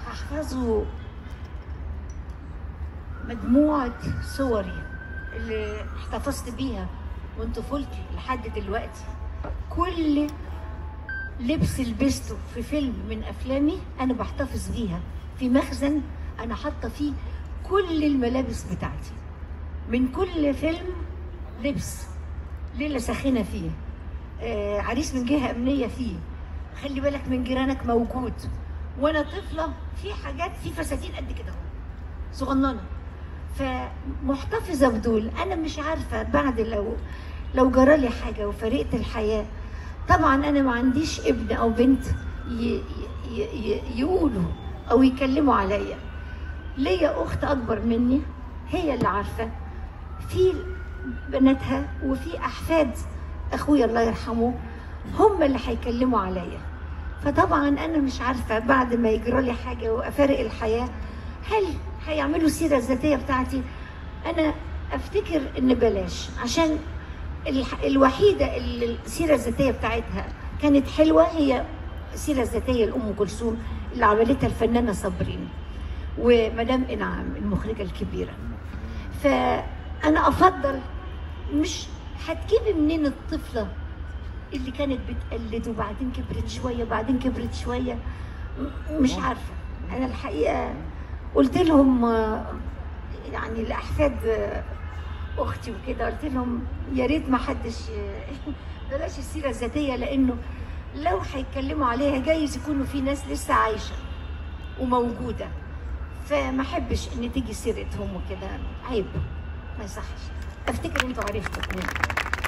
هحفظه مجموعة صوري اللي احتفظت بيها من طفولتي لحد دلوقتي كل لبس لبسته في فيلم من افلامي انا بحتفظ بيها في مخزن انا حاطه فيه كل الملابس بتاعتي من كل فيلم لبس ليله ساخنه فيه آه عريس من جهه امنيه فيه خلي بالك من جيرانك موجود وانا طفله في حاجات في فساتين قد كده اهو صغننه فمحتفظه بدول انا مش عارفه بعد لو لو جرالي حاجه وفرقت الحياه طبعا انا ما عنديش ابن او بنت ي... ي... ي... يقولوا او يكلموا عليا ليا اخت اكبر مني هي اللي عارفه في بناتها وفي احفاد اخويا الله يرحمه هم اللي هيكلموا عليا فطبعا انا مش عارفه بعد ما يجرى لي حاجه وافارق الحياه هل هيعملوا السيره الذاتيه بتاعتي انا افتكر ان بلاش عشان الح- الوحيده اللي السيره الذاتيه بتاعتها كانت حلوه هي السيره الذاتيه لام كلثوم اللي عملتها الفنانه صابرين ومدام انعام المخرجه الكبيره فانا افضل مش هتجيبي منين الطفله اللي كانت بتقلد وبعدين كبرت شويه وبعدين كبرت شويه م- مش عارفه انا الحقيقه قلت لهم آه، يعني لاحفاد آه، اختي وكده قلت لهم يا ريت ما حدش بلاش السيره الذاتيه لانه لو هيتكلموا عليها جايز يكونوا في ناس لسه عايشه وموجوده فما احبش ان تيجي سيرتهم وكده عيب ما يصحش افتكر انتوا عرفتوا